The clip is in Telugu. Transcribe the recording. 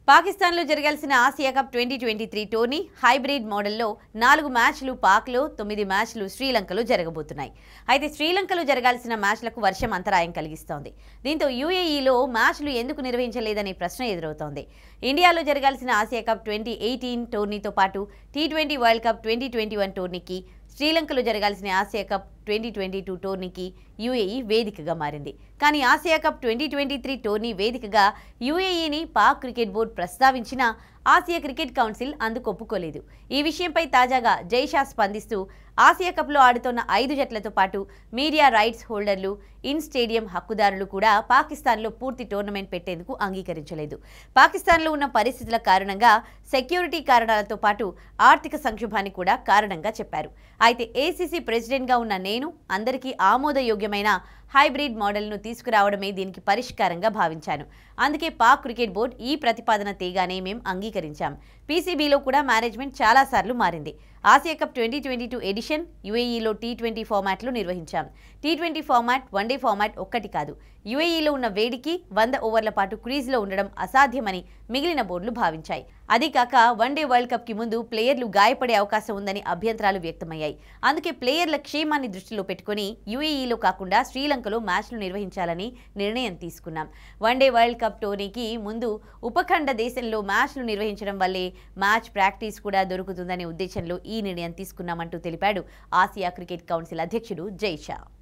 పాకిస్తాన్లో జరగాల్సిన Asia cup twenty twenty three tourney hybrid మోడల్లో నాలుగు మ్యాచ్లు పాక్లో తొమ్మిది మ్యాచ్లు శ్రీలంకలో జరగబోతున్నాయి అయితే శ్రీలంకలో జరగాల్సిన మ్యాచ్లకు వర్షం అంతరాయం కలిగిస్తోంది దీంతో యూఏఈలో మ్యాచ్లు ఎందుకు నిర్వహించలేదనే ప్రశ్న ఎదురవుతోంది ఇండియాలో జరగాల్సిన ఆసియా కప్ ట్వంటీ ఎయిటీన్ టోర్నీతో పాటు T twenty world cup twenty twenty one టోర్నీకి శ్రీలంకలో జరగాల్సిన Asia cup twenty twenty two టోర్నీకి యూఏఈ వేదికగా మారింది కానీ Asia cup twenty twenty three టోర్నీ వేదికగా యూఏఈని పాక్ క్రికెట్ బోర్డు ప్రస్తావించినా ఆసియా క్రికెట్ కౌన్సిల్ అందుకు ఒప్పుకోలేదు ఈ విషయంపై తాజాగా జైషా స్పందిస్తూ ఆసియా కప్లో ఆడుతోన్న ఐదు జట్లతో పాటు మీడియా రైట్స్ హోల్డర్లు ఇన్ స్టేడియం హక్కుదారులు కూడా పాకిస్తాన్లో పూర్తి టోర్నమెంట్ పెట్టేందుకు అంగీకరించలేదు పాకిస్తాన్లో ఉన్న పరిస్థితుల కారణంగా సెక్యూరిటీ కారణాలతో పాటు ఆర్థిక సంక్షోభాన్ని కూడా కారణంగా చెప్పారు అయితే ఏసీసీ ప్రెసిడెంట్గా ఉన్న నేను అందరికీ ఆమోదయోగ్యమైన హైబ్రిడ్ మోడల్ను తీసుకురావడమే దీనికి పరిష్కారంగా భావించాను అందుకే పాక్ క్రికెట్ బోర్డు ఈ ప్రతిపాదన తేగానే మేం అంగీకరించాం పీసీబీలో కూడా మేనేజ్మెంట్ చాలాసార్లు మారింది Asia cup twenty twenty two edition యుఏఈలో టీ ట్వంటీ ఫార్మాట్లు నిర్వహించాం T twenty format one day format ఒక్కటి కాదు యుఏఈలో ఉన్న వేడికి వంద ఓవర్ల పాటు క్రీజ్లో ఉండడం అసాధ్యమని మిగిలిన బోర్డులు భావించాయి అదీ కాక వన్డే వరల్డ్ కప్కి ముందు ప్లేయర్లు గాయపడే అవకాశం ఉందని అభ్యంతరాలు వ్యక్తమయ్యాయి అందుకే ప్లేయర్ల క్షేమాన్ని దృష్టిలో పెట్టుకుని యుఏఈలో కాకుండా శ్రీలంకలో మ్యాచ్లు నిర్వహించాలని నిర్ణయం తీసుకున్నాం వన్డే వరల్డ్ కప్ టోర్నీకి ముందు ఉపఖండ దేశంలో మ్యాచ్లు నిర్వహించడం వల్లే మ్యాచ్ ప్రాక్టీస్ కూడా దొరుకుతుందనే ఉద్దేశంలో ఈ నిర్ణయం తీసుకున్నామంటూ తెలిపాడు ఆసియా క్రికెట్ కౌన్సిల్ అధ్యక్షుడు జైషా